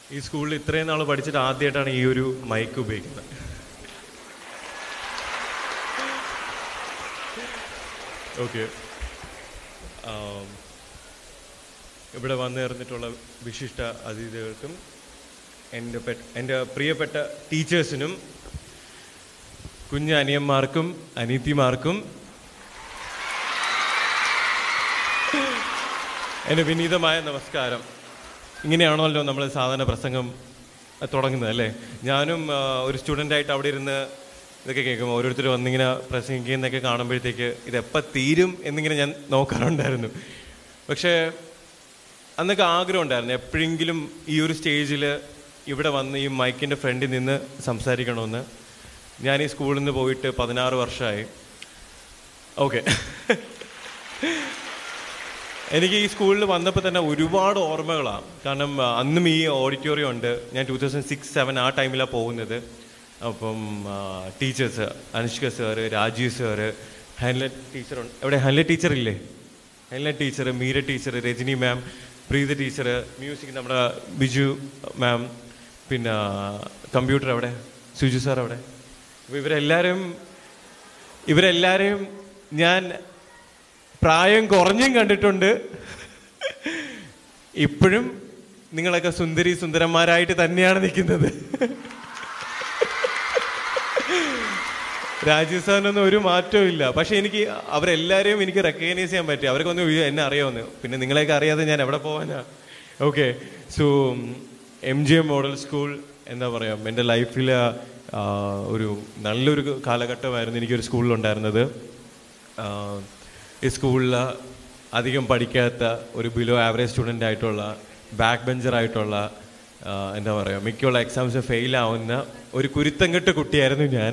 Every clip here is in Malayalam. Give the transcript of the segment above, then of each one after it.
ഈ സ്കൂളിൽ ഇത്രയും നാൾ പഠിച്ചിട്ട് ആദ്യമായിട്ടാണ് ഈ ഒരു മൈക്ക് ഉപയോഗിക്കുന്നത് ഓക്കെ ഇവിടെ വന്നു ചേർന്നിട്ടുള്ള വിശിഷ്ട അതിഥികൾക്കും എൻ്റെ പെ എൻ്റെ പ്രിയപ്പെട്ട ടീച്ചേഴ്സിനും കുഞ്ഞു അനിയന്മാർക്കും അനീത്തിമാർക്കും എൻ്റെ വിനീതമായ നമസ്കാരം ഇങ്ങനെയാണല്ലോ നമ്മൾ സാധാരണ പ്രസംഗം അഹ്, തുടങ്ങുന്നത് അല്ലേ ഞാനും ആ, ഒരു സ്റ്റുഡൻ്റായിട്ട് അവിടെ ഇരുന്ന് ഇതൊക്കെ കേൾക്കും ഓരോരുത്തർ വന്നിങ്ങനെ പ്രസംഗിക്കുന്നതൊക്കെ കാണുമ്പോഴത്തേക്ക് ഇതെപ്പോൾ തീരും എന്നിങ്ങനെ ഞാൻ നോക്കാറുണ്ടായിരുന്നു പക്ഷേ അന്നൊക്കെ ആഗ്രഹം ഉണ്ടായിരുന്നു എപ്പോഴെങ്കിലും ഈ ഒരു സ്റ്റേജിൽ ഇവിടെ വന്ന് ഈ മൈക്കിൻ്റെ ഫ്രണ്ടിൽ നിന്ന് സംസാരിക്കണമെന്ന് ഞാൻ ഈ സ്കൂളിൽ നിന്ന് പോയിട്ട് പതിനാറ് വർഷമായി ഓക്കെ എനിക്ക് ഈ സ്കൂളിൽ വന്നപ്പോൾ തന്നെ ഒരുപാട് ഓർമ്മകളാണ് കാരണം ആ, അന്നും ഈ ഓഡിറ്റോറിയം ഉണ്ട് ഞാൻ ടൂ തൗസൻഡ് സിക്സ് സെവൻ ആ ടൈമിലാണ് പോകുന്നത് അപ്പം teachers Anushka sir Rajeev sir highlight teacher ഉണ്ട് എവിടെ ഹൈലൈറ്റ് ടീച്ചർ ഇല്ലേ highlight teacher Meera teacher Rajani ma'am Preetha teacher music നമ്മുടെ ബിജു മാം പിന്നെ കമ്പ്യൂട്ടർ അവിടെ സുജു സാർ അവിടെ അപ്പോൾ ഇവരെല്ലാവരും ഇവരെല്ലാവരെയും ഞാൻ പ്രായം കുറഞ്ഞും കണ്ടിട്ടുണ്ട് ഇപ്പോഴും നിങ്ങളൊക്കെ സുന്ദരി സുന്ദരന്മാരായിട്ട് തന്നെയാണ് നിൽക്കുന്നത് രാജീവ് സാറിനൊന്നും ഒരു മാറ്റവും ഇല്ല പക്ഷെ എനിക്ക് അവരെല്ലാവരെയും എനിക്ക് റെക്കഗ്നൈസ് ചെയ്യാൻ പറ്റി അവർക്ക് ഒന്ന് എന്നെ അറിയാമെന്ന് പിന്നെ നിങ്ങളെയൊക്കെ അറിയാതെ ഞാൻ എവിടെ പോവാനാ okay so M G M model school എന്താ പറയുക എൻ്റെ ലൈഫിൽ ഒരു നല്ലൊരു കാലഘട്ടമായിരുന്നു എനിക്കൊരു സ്കൂളിലുണ്ടായിരുന്നത് ആഹ് ഈ സ്കൂളിൽ അധികം പഠിക്കാത്ത ഒരു ബിലോ ആവറേജ് സ്റ്റുഡൻ്റ് ആയിട്ടുള്ള ബാക്ക് ബെഞ്ചർ ആയിട്ടുള്ള ആഹ് എന്താ പറയുക മിക്കുള്ള എക്സാംസ് ഫെയിൽ ആവുന്ന ഒരു കുരുത്തങ്കെട്ട് കുട്ടിയായിരുന്നു ഞാൻ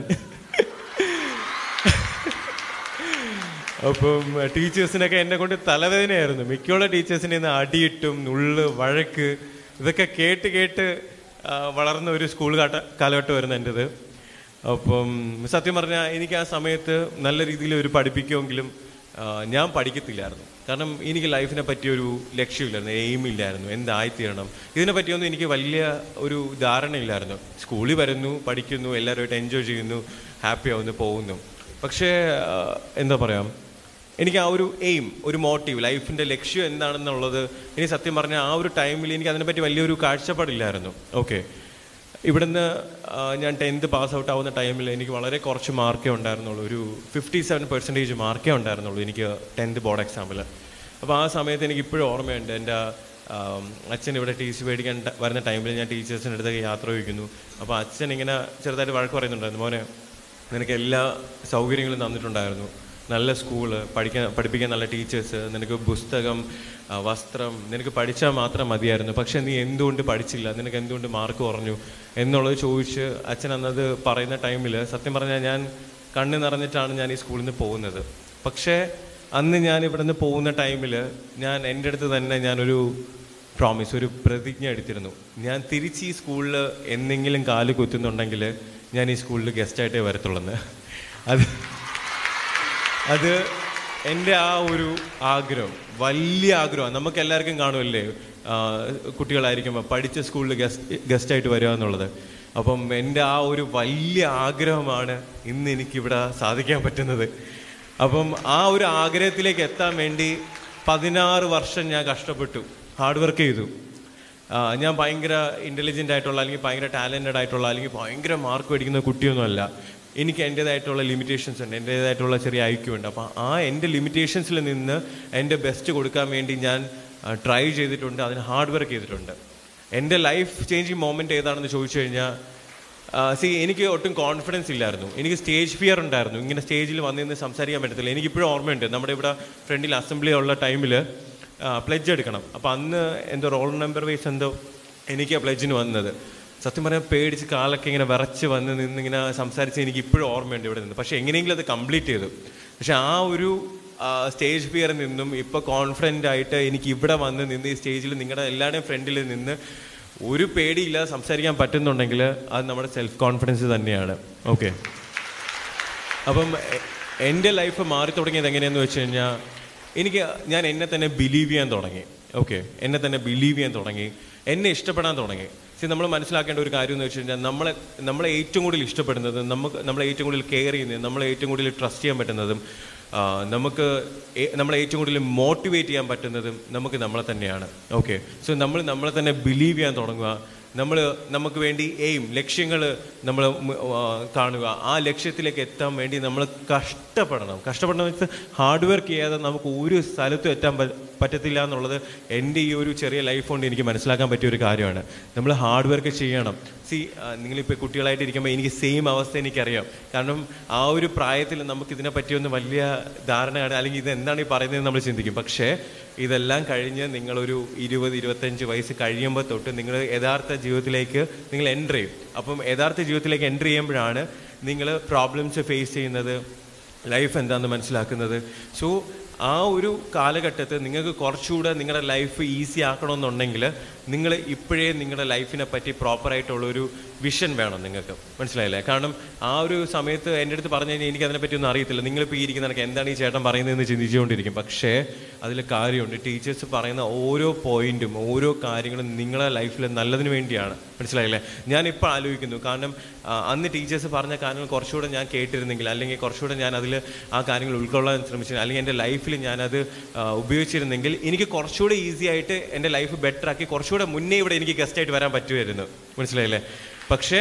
അപ്പം ടീച്ചേഴ്സിനൊക്കെ എന്നെ കൊണ്ട് തലവേദനയായിരുന്നു മിക്കുള്ള ടീച്ചേഴ്സിനെ ഇന്ന് അടിയിട്ടും നുള്ള് വഴക്ക് ഇതൊക്കെ കേട്ട് കേട്ട് ആ, വളർന്ന ഒരു സ്കൂൾ കാട്ട കാലഘട്ടമായിരുന്നു എൻ്റെത് അപ്പം സത്യം പറഞ്ഞാൽ എനിക്ക് ആ സമയത്ത് നല്ല രീതിയിൽ ഒരു പഠിപ്പിക്കുമെങ്കിലും ആ, ഞാൻ പഠിക്കത്തില്ലായിരുന്നു കാരണം എനിക്ക് ലൈഫിനെ പറ്റിയൊരു ലക്ഷ്യമില്ലായിരുന്നു എയിം ഇല്ലായിരുന്നു എന്തായിത്തീരണം ഇതിനെ പറ്റിയൊന്നും എനിക്ക് വലിയ ഒരു ധാരണയില്ലായിരുന്നു സ്കൂളിൽ വരുന്നു പഠിക്കുന്നു എല്ലാവരുമായിട്ട് എൻജോയ് ചെയ്യുന്നു ഹാപ്പി ആവുന്നു പോകുന്നു പക്ഷേ ആ, എന്താ പറയുക എനിക്ക് ആ ഒരു എയിം ഒരു മോട്ടീവ് ലൈഫിൻ്റെ ലക്ഷ്യം എന്താണെന്നുള്ളത് ഇനി സത്യം പറഞ്ഞാൽ ആ ഒരു ടൈമിൽ എനിക്ക് അതിനെപ്പറ്റി വലിയൊരു കാഴ്ചപ്പാടില്ലായിരുന്നു ഓക്കെ ഇവിടുന്ന് ആ, ഞാൻ ടെൻത്ത് പാസ് ഔട്ട് ആവുന്ന ടൈമിൽ എനിക്ക് വളരെ കുറച്ച് മാർക്കേ ഉണ്ടായിരുന്നുള്ളൂ ഒരു ഫിഫ്റ്റി സെവൻ പെർസെൻറ്റേജ് മാർക്കേ ഉണ്ടായിരുന്നുള്ളൂ എനിക്ക് ടെൻത്ത് ബോർഡ് എക്സാമിൽ അപ്പോൾ ആ സമയത്ത് എനിക്ക് ഇപ്പോഴും ഓർമ്മയുണ്ട് എൻ്റെ ആം, അച്ഛൻ ഇവിടെ ടി സി മേടിക്കാൻ ട- വരുന്ന ടൈമിൽ ഞാൻ ടീച്ചേഴ്സിൻ്റെ അടുത്തേക്ക് യാത്ര ചോദിക്കുന്നു അപ്പോൾ അച്ഛൻ ഇങ്ങനെ ചെറുതായിട്ട് വഴക്ക് പറയുന്നുണ്ടായിരുന്നു മോനെ നിനക്ക് എല്ലാ സൗകര്യങ്ങളും തന്നിട്ടുണ്ടായിരുന്നു നല്ല സ്കൂള് പഠിക്കാൻ പഠിപ്പിക്കാൻ നല്ല ടീച്ചേഴ്സ് നിനക്ക് പുസ്തകം ആ, വസ്ത്രം നിനക്ക് പഠിച്ചാൽ മാത്രം മതിയായിരുന്നു പക്ഷെ നീ എന്തുകൊണ്ട് പഠിച്ചില്ല നിനക്ക് എന്തുകൊണ്ട് മാർക്ക് കുറഞ്ഞു എന്നുള്ളത് ചോദിച്ച് അച്ഛൻ അന്നത് പറയുന്ന ടൈമിൽ സത്യം പറഞ്ഞാൽ ഞാൻ കണ്ണ് നിറഞ്ഞിട്ടാണ് ഞാൻ ഈ സ്കൂളിൽ നിന്ന് പോകുന്നത് പക്ഷേ അന്ന് ഞാൻ ഇവിടെ നിന്ന് പോകുന്ന ടൈമിൽ ഞാൻ എൻ്റെ അടുത്ത് തന്നെ ഞാനൊരു പ്രോമിസ് ഒരു പ്രതിജ്ഞ എടുത്തിരുന്നു ഞാൻ തിരിച്ച് ഈ സ്കൂളിൽ എന്തെങ്കിലും കാല് കുത്തുന്നുണ്ടെങ്കിൽ ഞാൻ ഈ സ്കൂളിൽ ഗസ്റ്റായിട്ടേ വരത്തുള്ളെന്ന് അത് അത് എൻ്റെ ആ ഒരു ആഗ്രഹം വലിയ ആഗ്രഹം നമുക്ക് എല്ലാവർക്കും കാണുമല്ലേ ആ, കുട്ടികളായിരിക്കുമ്പോൾ പഠിച്ച സ്കൂളിൽ ഗസ്റ്റ് ഗസ്റ്റായിട്ട് വരിക എന്നുള്ളത് അപ്പം എൻ്റെ ആ ഒരു വലിയ ആഗ്രഹമാണ് ഇന്ന് എനിക്കിവിടെ സാധിക്കാൻ പറ്റുന്നത് അപ്പം ആ ഒരു ആഗ്രഹത്തിലേക്ക് എത്താൻ വേണ്ടി പതിനാറ് വർഷം ഞാൻ കഷ്ടപ്പെട്ടു ഹാർഡ് വർക്ക് ചെയ്തു ആ, ഞാൻ ഭയങ്കര ഇൻ്റലിജൻ്റ് ആയിട്ടുള്ള അല്ലെങ്കിൽ ഭയങ്കര ടാലൻറ്റഡ് ആയിട്ടുള്ള അല്ലെങ്കിൽ ഭയങ്കര മാർക്ക് മേടിക്കുന്ന കുട്ടിയൊന്നുമല്ല എനിക്ക് എൻ്റേതായിട്ടുള്ള ലിമിറ്റേഷൻസ് ഉണ്ട് എൻ്റേതായിട്ടുള്ള ചെറിയ ഐക്യം ഉണ്ട് അപ്പോൾ ആ എൻ്റെ ലിമിറ്റേഷൻസിൽ നിന്ന് എൻ്റെ ബെസ്റ്റ് കൊടുക്കാൻ വേണ്ടി ഞാൻ ട്രൈ ചെയ്തിട്ടുണ്ട് അതിന് ഹാർഡ് വർക്ക് ചെയ്തിട്ടുണ്ട് എൻ്റെ ലൈഫ് ചേഞ്ചിങ് മൊമെൻ്റ് ഏതാണെന്ന് ചോദിച്ചു കഴിഞ്ഞാൽ സി എനിക്ക് ഒട്ടും കോൺഫിഡൻസ് ഇല്ലായിരുന്നു എനിക്ക് സ്റ്റേജ് ഫിയർ ഉണ്ടായിരുന്നു ഇങ്ങനെ സ്റ്റേജിൽ വന്ന് നിന്ന് സംസാരിക്കാൻ പറ്റത്തില്ല എനിക്കിപ്പോഴും ഓർമ്മയുണ്ട് നമ്മുടെ ഇവിടെ ഫ്രണ്ടിൽ അസംബ്ലി ഉള്ള ടൈമിൽ പ്ലെഡ്ജ് എടുക്കണം അപ്പോൾ അന്ന് എന്തോ റോൾ നമ്പർ വൈസ് എന്തോ എനിക്ക് പ്ലെഡ്ജിന് വന്നത് സത്യം പറഞ്ഞാൽ പേടിച്ച് കാലൊക്കെ ഇങ്ങനെ വിറച്ച് വന്ന് നിന്ന് ഇങ്ങനെ സംസാരിച്ച് എനിക്ക് ഇപ്പോഴും ഓർമ്മയുണ്ട് ഇവിടെ നിന്ന് പക്ഷേ എങ്ങനെയെങ്കിലും അത് കംപ്ലീറ്റ് ചെയ്തു പക്ഷെ ആ ഒരു സ്റ്റേജ് ഫിയറിൽ നിന്നും ഇപ്പോൾ കോൺഫിഡൻ്റ് ആയിട്ട് എനിക്ക് ഇവിടെ വന്ന് നിന്ന് ഈ സ്റ്റേജിൽ നിങ്ങളുടെ എല്ലാവരുടെയും ഫ്രണ്ടിൽ നിന്ന് ഒരു പേടിയില്ലാതെ സംസാരിക്കാൻ പറ്റുന്നുണ്ടെങ്കിൽ അത് നമ്മുടെ സെൽഫ് കോൺഫിഡൻസ് തന്നെയാണ് ഓക്കെ അപ്പം എ- എൻ്റെ ലൈഫ് മാറി തുടങ്ങിയത് എങ്ങനെയാന്ന് വെച്ച് കഴിഞ്ഞാൽ എനിക്ക് ഞാൻ എന്നെ തന്നെ ബിലീവ് ചെയ്യാൻ തുടങ്ങി ഓക്കെ എന്നെ തന്നെ ബിലീവ് ചെയ്യാൻ തുടങ്ങി എന്നെ ഇഷ്ടപ്പെടാൻ തുടങ്ങി പക്ഷേ നമ്മൾ മനസ്സിലാക്കേണ്ട ഒരു കാര്യം എന്ന് വെച്ച് കഴിഞ്ഞാൽ നമ്മളെ നമ്മളെ ഏറ്റവും കൂടുതൽ ഇഷ്ടപ്പെടുന്നത് നമുക്ക് നമ്മളെ ഏറ്റവും കൂടുതൽ കെയർ ചെയ്യുന്നതും നമ്മളെ ഏറ്റവും കൂടുതൽ ട്രസ്റ്റ് ചെയ്യാൻ പറ്റുന്നതും ആ, നമുക്ക് ഏ- നമ്മളെ ഏറ്റവും കൂടുതൽ മോട്ടിവേറ്റ് ചെയ്യാൻ പറ്റുന്നതും നമുക്ക് നമ്മളെ തന്നെയാണ് ഓക്കെ സോ നമ്മൾ നമ്മളെ തന്നെ ബിലീവ് ചെയ്യാൻ തുടങ്ങുക നമ്മൾ നമുക്ക് വേണ്ടി എയിം ലക്ഷ്യങ്ങൾ നമ്മൾ കാണുക ആ ലക്ഷ്യത്തിലേക്ക് എത്താൻ വേണ്ടി നമ്മൾ കഷ്ടപ്പെടണം കഷ്ടപ്പെടണം വെച്ചാൽ ഹാർഡ് വർക്ക് ചെയ്യാതെ നമുക്ക് ഒരു സ്ഥലത്തും എത്താൻ പ- പറ്റത്തില്ല എന്നുള്ളത് എൻ്റെ ഈ ഒരു ചെറിയ ലൈഫ് കൊണ്ട് എനിക്ക് മനസ്സിലാക്കാൻ പറ്റിയ ഒരു കാര്യമാണ് നമ്മൾ ഹാർഡ് വർക്ക് ചെയ്യണം സി നിങ്ങളിപ്പോൾ കുട്ടികളായിട്ട് ഇരിക്കുമ്പോൾ എനിക്ക് സെയിം അവസ്ഥ എനിക്കറിയാം കാരണം ആ ഒരു പ്രായത്തിൽ നമുക്ക് ഇതിനെ പറ്റിയൊന്നും വലിയ ധാരണ കാണുക അല്ലെങ്കിൽ ഇത് എന്താണ് ഈ പറയുന്നത് നമ്മൾ ചിന്തിക്കും പക്ഷേ ഇതെല്ലാം കഴിഞ്ഞ് നിങ്ങളൊരു ഇരുപത് ഇരുപത്തഞ്ച് വയസ്സ് കഴിയുമ്പോൾ തൊട്ട് നിങ്ങൾ യഥാർത്ഥ ജീവിതത്തിലേക്ക് നിങ്ങൾ എൻ്റർ ചെയ്യും അപ്പം യഥാർത്ഥ ജീവിതത്തിലേക്ക് എൻ്റർ ചെയ്യുമ്പോഴാണ് നിങ്ങൾ പ്രോബ്ലംസ് ഫേസ് ചെയ്യുന്നത് ലൈഫ് എന്താണെന്ന് മനസ്സിലാക്കുന്നത് സോ ആ ഒരു കാലഘട്ടത്തിൽ നിങ്ങൾക്ക് കുറച്ചുകൂടെ നിങ്ങളുടെ ലൈഫ് ഈസി ആക്കണമെന്നുണ്ടെങ്കിൽ നിങ്ങൾ ഇപ്പോഴേ നിങ്ങളുടെ ലൈഫിനെ പറ്റി പ്രോപ്പറായിട്ടുള്ളൊരു വിഷൻ വേണം നിങ്ങൾക്ക് മനസ്സിലായില്ലേ കാരണം ആ ഒരു സമയത്ത് എൻ്റെ അടുത്ത് പറഞ്ഞു കഴിഞ്ഞാൽ എനിക്ക് അതിനെപ്പറ്റി ഒന്നും അറിയത്തില്ല നിങ്ങളിപ്പോൾ ഈ ഇരിക്കുന്ന കണക്ക് എന്താണ് ഈ ചേട്ടൻ പറയുന്നതെന്ന് ചിന്തിച്ചുകൊണ്ടിരിക്കും പക്ഷേ അതിൽ കാര്യമുണ്ട് ടീച്ചേഴ്സ് പറയുന്ന ഓരോ പോയിന്റും ഓരോ കാര്യങ്ങളും നിങ്ങളെ ലൈഫിൽ നല്ലതിന് വേണ്ടിയാണ് മനസ്സിലായില്ലേ ഞാനിപ്പോൾ ആലോചിക്കുന്നു കാരണം ആ, അന്ന് ടീച്ചേഴ്സ് പറഞ്ഞ കാര്യങ്ങൾ കുറച്ചുകൂടെ ഞാൻ കേട്ടിരുന്നെങ്കിൽ അല്ലെങ്കിൽ കുറച്ചുകൂടെ ഞാൻ അതിൽ ആ കാര്യങ്ങൾ ഉൾക്കൊള്ളാൻ ശ്രമിച്ചു അല്ലെങ്കിൽ എൻ്റെ ലൈഫിൽ ഞാനത് ആ, ഉപയോഗിച്ചിരുന്നെങ്കിൽ എനിക്ക് കുറച്ചുകൂടെ ഈസി ആയിട്ട് എൻ്റെ ലൈഫ് ബെറ്റർ ആക്കി കുറച്ചുകൂടെ മുന്നേ ഇവിടെ എനിക്ക് ഗസ്റ്റായിട്ട് വരാൻ പറ്റുമായിരുന്നു മനസ്സിലായില്ലേ പക്ഷേ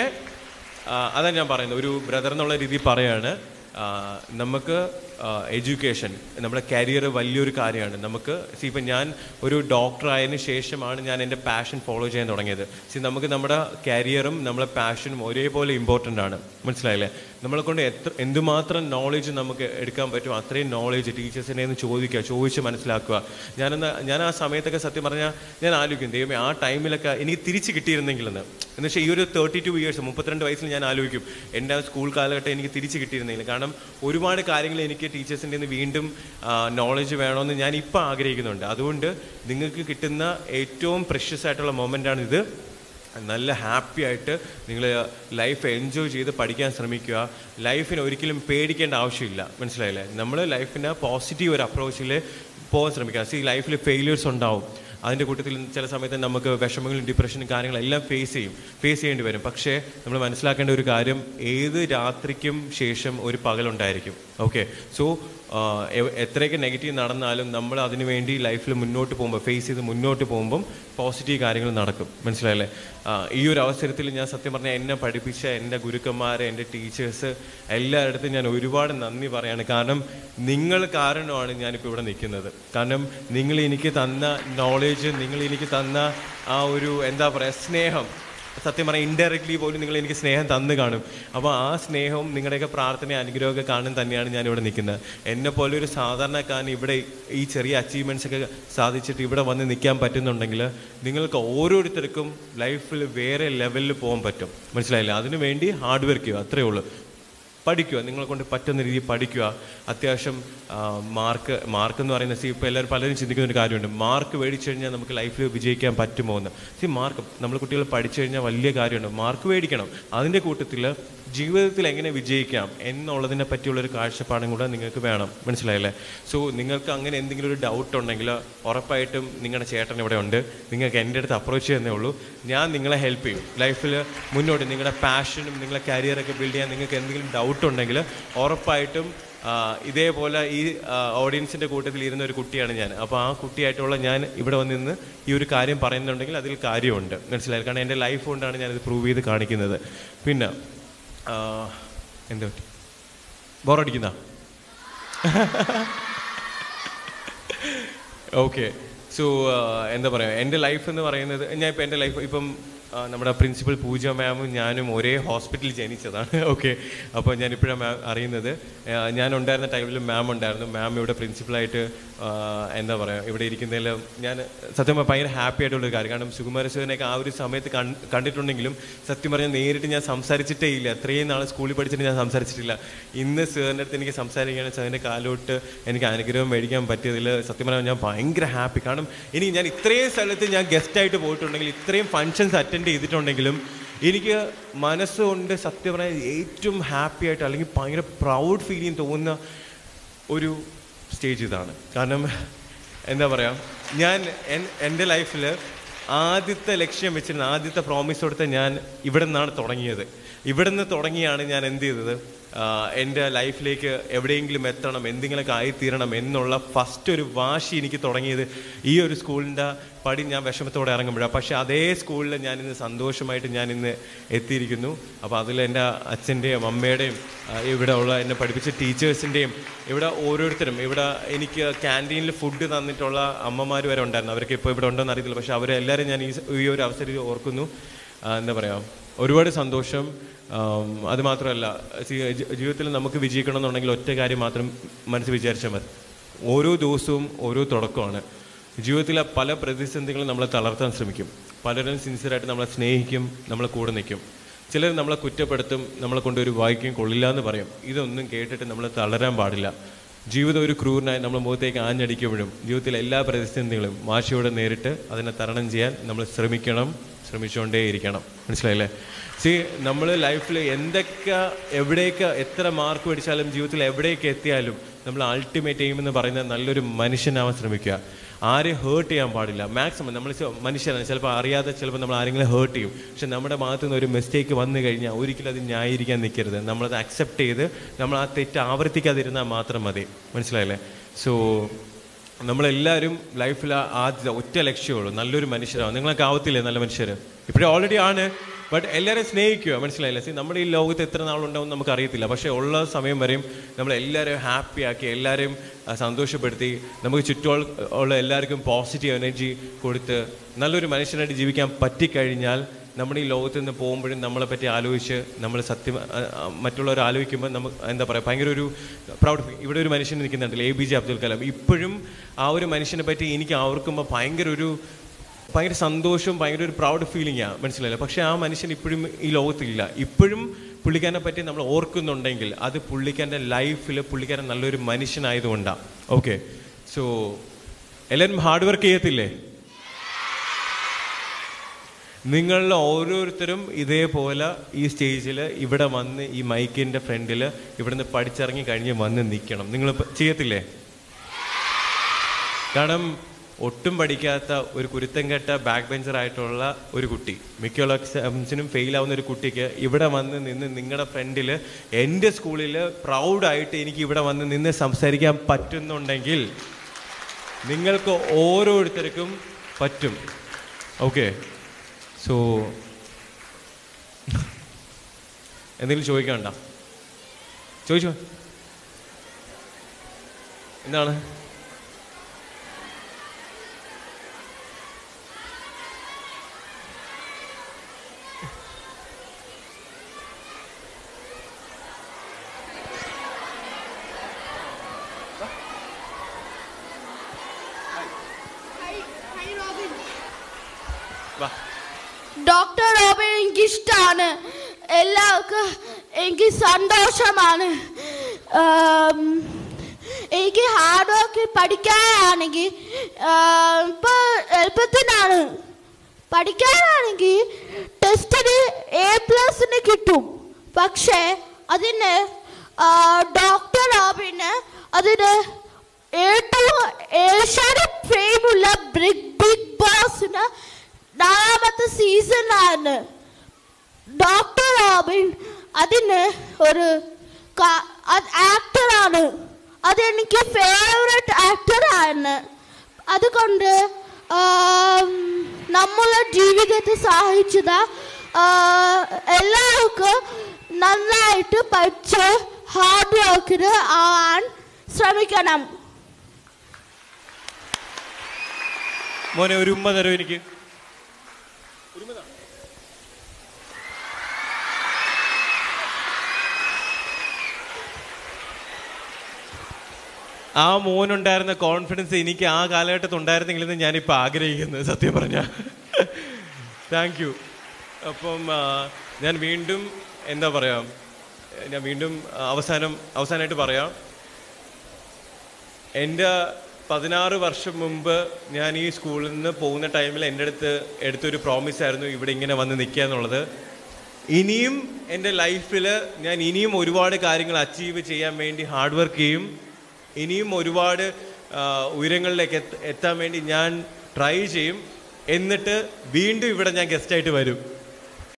ആ, അതാ ഞാൻ പറയുന്നത് ഒരു ബ്രദർ എന്നുള്ള രീതിയിൽ പറയാണ് ആ, നമുക്ക് എഡ്യൂക്കേഷൻ നമ്മുടെ കരിയർ വലിയൊരു കാര്യമാണ് നമുക്ക് സി ഇപ്പം ഞാൻ ഒരു ഡോക്ടർ ആയതിനു ശേഷമാണ് ഞാൻ എൻ്റെ പാഷൻ ഫോളോ ചെയ്യാൻ തുടങ്ങിയത് സി നമുക്ക് നമ്മുടെ കരിയറും നമ്മളെ പാഷനും ഒരേപോലെ ഇമ്പോർട്ടൻ്റ് ആണ് മനസ്സിലായില്ലേ നമ്മളെ കൊണ്ട് എത്ര എന്തുമാത്രം നോളേജ് നമുക്ക് എടുക്കാൻ പറ്റും അത്രയും നോളേജ് ടീച്ചേഴ്സിനെ നിന്ന് ചോദിക്കുക ചോദിച്ച് മനസ്സിലാക്കുക ഞാനെന്ന് ഞാൻ ആ സമയത്തൊക്കെ സത്യം പറഞ്ഞാൽ ഞാൻ ആലോചിക്കും ദൈവമേ ആ ടൈമിലൊക്കെ എനിക്ക് തിരിച്ച് കിട്ടിയിരുന്നെങ്കിലെന്ന് എന്ന് വെച്ചാൽ ഈ ഒരു തേർട്ടി ടു ഇയേഴ്സ് മുപ്പത്തിരണ്ട് വയസ്സിൽ ഞാൻ ആലോചിക്കും എൻ്റെ ആ സ്കൂൾ കാലഘട്ടം എനിക്ക് തിരിച്ച് കിട്ടിയിരുന്നെങ്കിൽ കാരണം ഒരുപാട് കാര്യങ്ങൾ എനിക്ക് ടീച്ചേഴ്സിൻ്റെ നിന്ന് വീണ്ടും നോളജ് വേണമെന്ന് ഞാൻ ഇപ്പോൾ ആഗ്രഹിക്കുന്നുണ്ട് അതുകൊണ്ട് നിങ്ങൾക്ക് കിട്ടുന്ന ഏറ്റവും പ്രഷ്യസ് ആയിട്ടുള്ള മൊമെൻ്റാണ് ഇത് നല്ല ഹാപ്പി ആയിട്ട് നിങ്ങൾ ലൈഫ് എൻജോയ് ചെയ്ത് പഠിക്കാൻ ശ്രമിക്കുക ലൈഫിന് ഒരിക്കലും പേടിക്കേണ്ട ആവശ്യമില്ല മനസ്സിലായില്ലേ നമ്മൾ ലൈഫിന് പോസിറ്റീവ് ഒരു അപ്രോച്ചിൽ പോകാൻ ശ്രമിക്കുക സി ലൈഫിൽ ഫെയിലിയേഴ്സ് ഉണ്ടാവും അതിൻ്റെ കൂട്ടത്തിൽ ചില സമയത്ത് നമുക്ക് വിഷമങ്ങളും ഡിപ്രഷനും കാര്യങ്ങളെല്ലാം ഫേസ് ചെയ്യും ഫേസ് ചെയ്യേണ്ടി വരും പക്ഷേ നമ്മൾ മനസ്സിലാക്കേണ്ട ഒരു കാര്യം ഏത് രാത്രിക്കും ശേഷം ഒരു പകലുണ്ടായിരിക്കും ഓക്കെ സോ എത്രയൊക്കെ നെഗറ്റീവ് നടന്നാലും നമ്മൾ അതിനു വേണ്ടി ലൈഫിൽ മുന്നോട്ട് പോകുമ്പോൾ ഫേസ് ചെയ്ത് മുന്നോട്ട് പോകുമ്പം പോസിറ്റീവ് കാര്യങ്ങൾ നടക്കും മനസ്സിലായല്ലേ ആ, ഈ ഒരു അവസരത്തിൽ ഞാൻ സത്യം പറഞ്ഞാൽ എന്നെ പഠിപ്പിച്ച എൻ്റെ ഗുരുക്കന്മാരെ എൻ്റെ ടീച്ചേഴ്സ് എല്ലായിടത്തും ഞാൻ ഒരുപാട് നന്ദി പറയാണ് കാരണം നിങ്ങൾ കാരണമാണ് ഞാനിപ്പോൾ ഇവിടെ നിൽക്കുന്നത് കാരണം നിങ്ങൾ എനിക്ക് തന്ന നോളേജ് നിങ്ങൾ എനിക്ക് തന്ന ആ ഒരു എന്താ പറയുക സ്നേഹം സത്യം പറഞ്ഞാൽ ഇൻഡയറക്ട്ലി പോലും നിങ്ങൾ എനിക്ക് സ്നേഹം തന്നു കാണും അപ്പോൾ ആ സ്നേഹവും നിങ്ങളുടെയൊക്കെ പ്രാർത്ഥന അനുഗ്രഹമൊക്കെ കാണും തന്നെയാണ് ഞാൻ ഇവിടെ നിൽക്കുന്നത് എന്നെ പോലെ ഒരു സാധാരണക്കാരൻ ഇവിടെ ഈ ചെറിയ അച്ചീവ്മെൻറ്റ്സ് ഒക്കെ സാധിച്ചിട്ട് ഇവിടെ വന്ന് നിൽക്കാൻ പറ്റുന്നുണ്ടെങ്കിൽ നിങ്ങൾക്ക് ഓരോരുത്തർക്കും ലൈഫിൽ വേറെ ലെവലിൽ പോകാൻ പറ്റും മനസ്സിലായില്ലേ അതിനു വേണ്ടി ഹാർഡ് വർക്ക് ചെയ്യുക അത്രയേ ഉള്ളൂ പഠിക്കുക നിങ്ങളെ കൊണ്ട് പറ്റുന്ന രീതിയിൽ പഠിക്കുക അത്യാവശ്യം മാർക്ക് മാർക്ക് എന്ന് പറയുന്ന സി ഇപ്പോൾ എല്ലാവരും പലരും ചിന്തിക്കുന്ന ഒരു കാര്യമുണ്ട് മാർക്ക് മേടിച്ചു കഴിഞ്ഞാൽ നമുക്ക് ലൈഫിൽ വിജയിക്കാൻ പറ്റുമോ എന്ന് സി മാർക്ക് നമ്മൾ കുട്ടികൾ പഠിച്ചു കഴിഞ്ഞാൽ വലിയ കാര്യമുണ്ട് മാർക്ക് മേടിക്കണം അതിൻ്റെ കൂട്ടത്തിൽ ജീവിതത്തിൽ എങ്ങനെ വിജയിക്കാം എന്നുള്ളതിനെ പറ്റിയുള്ള ഒരു കാഴ്ചപ്പാടും കൂടെ നിങ്ങൾക്ക് വേണം മനസ്സിലായില്ലേ സോ നിങ്ങൾക്ക് അങ്ങനെ എന്തെങ്കിലും ഒരു ഡൗട്ട് ഉണ്ടെങ്കിൽ ഉറപ്പായിട്ടും നിങ്ങളുടെ ചേട്ടൻ ഇവിടെ ഉണ്ട് നിങ്ങൾക്ക് എൻ്റെ അടുത്ത് അപ്രോച്ച് ചെയ്യുന്നേ ഉള്ളൂ ഞാൻ നിങ്ങളെ ഹെൽപ്പ് ചെയ്യും ലൈഫിൽ മുന്നോട്ട് നിങ്ങളുടെ പാഷനും നിങ്ങളുടെ കരിയറൊക്കെ ബിൽഡ് ചെയ്യാൻ നിങ്ങൾക്ക് എന്തെങ്കിലും ഡൗട്ട് ഉണ്ടെങ്കിൽ ഉറപ്പായിട്ടും ആ, ഇതേപോലെ ഈ ഓഡിയൻസിൻ്റെ കൂട്ടത്തിൽ ഇരുന്ന ഒരു കുട്ടിയാണ് ഞാൻ അപ്പോൾ ആ കുട്ടിയായിട്ടുള്ള ഞാൻ ഇവിടെ വന്ന് നിന്ന് ഈ ഒരു കാര്യം പറയുന്നുണ്ടെങ്കിൽ അതിൽ കാര്യമുണ്ട് മനസ്സിലായി കാരണം എൻ്റെ ലൈഫ് കൊണ്ടാണ് ഞാനിത് പ്രൂവ് ചെയ്ത് കാണിക്കുന്നത് പിന്നെ ആ, എന്താ പറ്റി ബോറടിക്കുന്ന ഓക്കെ സോ എന്താ പറയുക എൻ്റെ ലൈഫ് എന്ന് പറയുന്നത് ഞാൻ ഇപ്പം എൻ്റെ ലൈഫ് ഇപ്പം ആ, നമ്മുടെ പ്രിൻസിപ്പൽ പൂജ മാമും ഞാനും ഒരേ ഹോസ്പിറ്റലിൽ ജനിച്ചതാണ് ഓക്കെ അപ്പോൾ ഞാനിപ്പോഴാണ് മാം അറിയുന്നത് ആ, ഞാൻ ഉണ്ടായിരുന്ന ടൈമിൽ മാം ഉണ്ടായിരുന്നു മാം ഇവിടെ പ്രിൻസിപ്പലായിട്ട് എന്താ പറയുക ഇവിടെ ഇരിക്കുന്നതിൽ ഞാൻ സത്യം പറഞ്ഞാൽ ഭയങ്കര ഹാപ്പി ആയിട്ടുള്ളൊരു കാര്യം കാരണം സുകുമാര സാറിനെയൊക്കെ ആ ഒരു സമയത്ത് കൺ- കണ്ടിട്ടുണ്ടെങ്കിലും സത്യം പറഞ്ഞാൽ നേരിട്ട് ഞാൻ സംസാരിച്ചിട്ടേ ഇല്ല അത്രയും നാൾ സ്കൂളിൽ പഠിച്ചിട്ട് ഞാൻ സംസാരിച്ചിട്ടില്ല ഇന്ന് സാറിൻ്റെ അടുത്ത് എനിക്ക് സംസാരിക്കുകയാണ് സാറിൻ്റെ കാലോട്ട് എനിക്ക് അനുഗ്രഹം മേടിക്കാൻ പറ്റിയതിൽ സത്യം പറഞ്ഞാൽ ഞാൻ ഭയങ്കര ഹാപ്പി കാരണം ഇനി ഞാൻ ഇത്രയും സ്ഥലത്ത് ഞാൻ ഗസ്റ്റായിട്ട് പോയിട്ടുണ്ടെങ്കിൽ ഇത്രയും ഫങ്ഷൻസ് അറ്റൻഡ് ചെയ്തിട്ടുണ്ടെങ്കിലും എനിക്ക് മനസ്സുകൊണ്ട് സത്യം പറഞ്ഞാൽ ഏറ്റവും ഹാപ്പി ആയിട്ട് അല്ലെങ്കിൽ ഭയങ്കര പ്രൗഡ് ഫീലിംഗ് തോന്നുന്ന ഒരു സ്റ്റേജ് ഇതാണ് കാരണം എന്താ പറയുക ഞാൻ എൻ- എൻ്റെ ലൈഫിൽ ആദ്യത്തെ ലക്ഷ്യം വെച്ചിരുന്ന ആദ്യത്തെ പ്രോമിസ് കൊടുത്ത ഞാൻ ഇവിടെ നിന്നാണ് തുടങ്ങിയത് ഇവിടെ നിന്ന് തുടങ്ങിയാണ് ഞാൻ എന്ത് ചെയ്തത് ആഹ് എൻ്റെ ലൈഫിലേക്ക് എവിടെയെങ്കിലും എത്തണം എന്തെങ്കിലുമൊക്കെ ആയിത്തീരണം എന്നുള്ള ഫസ്റ്റ് ഒരു വാശി എനിക്ക് തുടങ്ങിയത് ഈ ഒരു സ്കൂളിൻ്റെ പടി ഞാൻ വിഷമത്തോടെ ഇറങ്ങുമ്പോഴാണ് പക്ഷേ അതേ സ്കൂളിൽ ഞാൻ ഇന്ന് സന്തോഷമായിട്ട് ഞാൻ ഇന്ന് എത്തിയിരിക്കുന്നു അപ്പോൾ അതിൽ എൻ്റെ അച്ഛൻ്റെയും അമ്മയുടെയും ആഹ് ഇവിടെ ഉള്ള എന്നെ പഠിപ്പിച്ച ടീച്ചേഴ്സിൻ്റെയും ഇവിടെ ഓരോരുത്തരും ഇവിടെ എനിക്ക് ക്യാൻറ്റീനിൽ ഫുഡ് തന്നിട്ടുള്ള അമ്മമാർ വരെ ഉണ്ടായിരുന്നു അവരൊക്കെ ഇപ്പോൾ ഇവിടെ ഉണ്ടോയെന്ന് അറിയത്തില്ല പക്ഷേ അവരെല്ലാവരും ഞാൻ ഈ സ- ഈ ഒരു അവസരത്തിൽ ഓർക്കുന്നു ആഹ് എന്താ പറയുക ഒരുപാട് സന്തോഷം ആം, അത് മാത്രമല്ല സി- ജി- ജീവിതത്തിൽ നമുക്ക് വിജയിക്കണം എന്നുണ്ടെങ്കിൽ ഒറ്റ കാര്യം മാത്രം മനസ്സിൽ വിചാരിച്ചാൽ മതി ഓരോ ദിവസവും ഓരോ തുടക്കമാണ് ജീവിതത്തിലെ പല പ്രതിസന്ധികളും നമ്മളെ തളർത്താൻ ശ്രമിക്കും പലരും സിൻസിയറായിട്ട് നമ്മളെ സ്നേഹിക്കും നമ്മളെ കൂടെ നിൽക്കും ചിലർ നമ്മളെ കുറ്റപ്പെടുത്തും നമ്മളെ കൊണ്ട് ഒരു വായിക്കും കൊള്ളില്ല എന്ന് പറയും ഇതൊന്നും കേട്ടിട്ട് നമ്മൾ തളരാൻ പാടില്ല ജീവിതം ഒരു ക്രൂരനായി നമ്മുടെ മുഖത്തേക്ക് ആഞ്ഞടിക്കുമ്പോഴും ജീവിതത്തിലെ എല്ലാ പ്രതിസന്ധികളും വാശിയോടെ നേരിട്ട് അതിനെ തരണം ചെയ്യാൻ നമ്മൾ ശ്രമിക്കണം ശ്രമിച്ചുകൊണ്ടേയിരിക്കണം മനസ്സിലായില്ലേ സി നമ്മൾ ലൈഫിൽ എന്തൊക്കെ എവിടേക്ക് എത്ര മാർക്ക് മേടിച്ചാലും ജീവിതത്തിൽ എവിടേക്ക് എത്തിയാലും നമ്മൾ അൾട്ടിമേറ്റ് എയിം എന്ന് പറയുന്നത് നല്ലൊരു മനുഷ്യനാവാൻ ശ്രമിക്കുക ആരെയും ഹേർട്ട് ചെയ്യാൻ പാടില്ല മാക്സിമം നമ്മൾ ചെ- മനുഷ്യരാണ് ചിലപ്പോൾ അറിയാതെ ചിലപ്പോൾ നമ്മൾ ആരെങ്കിലും ഹേർട്ട് ചെയ്യും പക്ഷെ നമ്മുടെ ഭാഗത്തു നിന്ന് ഒരു മിസ്റ്റേക്ക് വന്നു കഴിഞ്ഞാൽ ഒരിക്കലും അത് ന്യായീകരിക്കാൻ നിൽക്കരുത് നമ്മളത് അക്സെപ്റ്റ് ചെയ്ത് നമ്മൾ ആ തെറ്റ് ആവർത്തിക്കാതിരുന്നാൽ മാത്രം മതി മനസ്സിലായില്ലേ സോ നമ്മളെല്ലാവരും ലൈഫിൽ ആദ്യ ഒറ്റ ലക്ഷ്യമുള്ളൂ നല്ലൊരു മനുഷ്യരാണ് നിങ്ങളൊക്കെ ആവത്തില്ലേ നല്ല മനുഷ്യർ ഇപ്പോഴേ ഓൾറെഡി ആണ് ബട്ട് എല്ലാവരെയും സ്നേഹിക്കുക മനസ്സിലായില്ലേ സി നമ്മുടെ ഈ ലോകത്ത് എത്ര നാളുണ്ടാവും നമുക്ക് അറിയത്തില്ല പക്ഷേ ഉള്ള സമയം വരെയും നമ്മൾ എല്ലാവരെയും ഹാപ്പി ആക്കി എല്ലാവരെയും ആ, സന്തോഷപ്പെടുത്തി നമുക്ക് ചുറ്റും ഉള്ള എല്ലാവർക്കും പോസിറ്റീവ് എനർജി കൊടുത്ത് നല്ലൊരു മനുഷ്യനായിട്ട് ജീവിക്കാൻ പറ്റിക്കഴിഞ്ഞാൽ നമ്മുടെ ഈ ലോകത്ത് നിന്ന് പോകുമ്പോഴും നമ്മളെ പറ്റി ആലോചിച്ച് നമ്മൾ സത്യം ആ, ആ, മറ്റുള്ളവർ ആലോചിക്കുമ്പോൾ നമുക്ക് എന്താ പറയുക ഭയങ്കര ഒരു പ്രൗഡ് ഇവിടെ ഒരു മനുഷ്യൻ നിൽക്കുന്നുണ്ടല്ലോ A P J Abdul Kalam ഇപ്പോഴും ആ ഒരു മനുഷ്യനെ പറ്റി എനിക്ക് ഓർക്കുമ്പോൾ ഭയങ്കര ഒരു ഭയങ്കര സന്തോഷവും ഭയങ്കര ഒരു പ്രൗഡ് ഫീലിംഗ് ആണ് മനസ്സിലായില്ല പക്ഷേ ആ മനുഷ്യൻ ഇപ്പോഴും ഈ ലോകത്തില്ല ഇപ്പോഴും പുള്ളിക്കാരനെ പറ്റി നമ്മൾ ഓർക്കുന്നുണ്ടെങ്കിൽ അത് പുള്ളിക്കാരൻ്റെ ലൈഫിൽ പുള്ളിക്കാരൻ നല്ലൊരു മനുഷ്യനായതുകൊണ്ടാണ് ഓക്കെ സോ എല്ലാവരും ഹാർഡ് വർക്ക് ചെയ്യത്തില്ലേ നിങ്ങളിൽ ഓരോരുത്തരും ഇതേപോലെ ഈ സ്റ്റേജിൽ ഇവിടെ വന്ന് ഈ മൈക്കിൻ്റെ ഫ്രണ്ടിൽ ഇവിടുന്ന് പഠിച്ചിറങ്ങി കഴിഞ്ഞ് വന്ന് നിൽക്കണം നിങ്ങൾ ചെയ്യത്തില്ലേ കാരണം ഒട്ടും പഠിക്കാത്ത ഒരു കുരുത്തം കെട്ട ബാക്ക് ബെഞ്ചർ ആയിട്ടുള്ള ഒരു കുട്ടി മിക്കുള്ള എക്സാംസിനും ഫെയിൽ ആവുന്ന ഒരു കുട്ടിക്ക് ഇവിടെ വന്ന് നിന്ന് നിങ്ങളുടെ ഫ്രണ്ടിൽ എൻ്റെ സ്കൂളിൽ പ്രൗഡായിട്ട് എനിക്ക് ഇവിടെ വന്ന് നിന്ന് സംസാരിക്കാൻ പറ്റുന്നുണ്ടെങ്കിൽ നിങ്ങൾക്ക് ഓരോരുത്തർക്കും പറ്റും ഓക്കെ സോ എന്തെങ്കിലും ചോദിക്കണ്ട ചോദിച്ചോ എന്താണ് വാ ഡോക്ടർ റോബിൻ എനിക്ക് ഇഷ്ടമാണ് എല്ലാവർക്കും എനിക്ക് സന്തോഷമാണ് ആം, എനിക്ക് ഹാർഡ് വർക്ക് പഠിക്കാനാണെങ്കിൽ ഇപ്പോൾ എളുപ്പത്തിനാണ് പഠിക്കാനാണെങ്കിൽ ടെസ്റ്റിന് എ പ്ലസിന് കിട്ടും പക്ഷേ അതിന് ഡോക്ടർ റോബിന് അതിന് ഏറ്റവും ഏഷ്യാനെറ്റ് ഫെയിമുള്ള ബിഗ് ബിഗ് ബോസിന് നാലാമത്തെ സീസണാണ് ഡോക്ടർ റോബിൻ അതിന് ഒരു ആക്ടറാണ് അതെനിക്ക് ഫേവററ്റ് ആക്ടറാണ് അതുകൊണ്ട് ആം, നമ്മളെ ജീവിതത്തെ സഹായിച്ചത് ആ, എല്ലാവർക്കും നന്നായിട്ട് പഠിച്ച് ഹാർഡ് വർക്കിന് ആവാൻ ശ്രമിക്കണം മോനെ ഒരു ഉമ്മ തരോ എനിക്ക് ആ മോനുണ്ടായിരുന്ന കോൺഫിഡൻസ് എനിക്ക് ആ കാലഘട്ടത്തിൽ ഉണ്ടായിരുന്നെങ്കിലെന്ന് ഞാനിപ്പോൾ ആഗ്രഹിക്കുന്നത് സത്യം പറഞ്ഞ താങ്ക് യു അപ്പം ആ, ഞാൻ വീണ്ടും എന്താ പറയാ ഞാൻ വീണ്ടും ആ, അവസാനം അവസാനമായിട്ട് പറയാം എൻ്റെ പതിനാറ് വർഷം മുമ്പ് ഞാൻ ഈ സ്കൂളിൽ നിന്ന് പോകുന്ന ടൈമിൽ എൻ്റെ അടുത്ത് എടുത്തൊരു പ്രോമിസ് ആയിരുന്നു ഇവിടെ ഇങ്ങനെ വന്ന് നിൽക്കുക എന്നുള്ളത് ഇനിയും എൻ്റെ ലൈഫിൽ ഞാൻ ഇനിയും ഒരുപാട് കാര്യങ്ങൾ അച്ചീവ് ചെയ്യാൻ വേണ്ടി ഹാർഡ് വർക്ക് ചെയ്യും ഇനിയും ഒരുപാട് ആ, ഉയരങ്ങളിലേക്ക് എത്ത- എത്താൻ വേണ്ടി ഞാൻ ട്രൈ ചെയ്യും എന്നിട്ട് വീണ്ടും ഇവിടെ ഞാൻ ഗസ്റ്റായിട്ട് വരും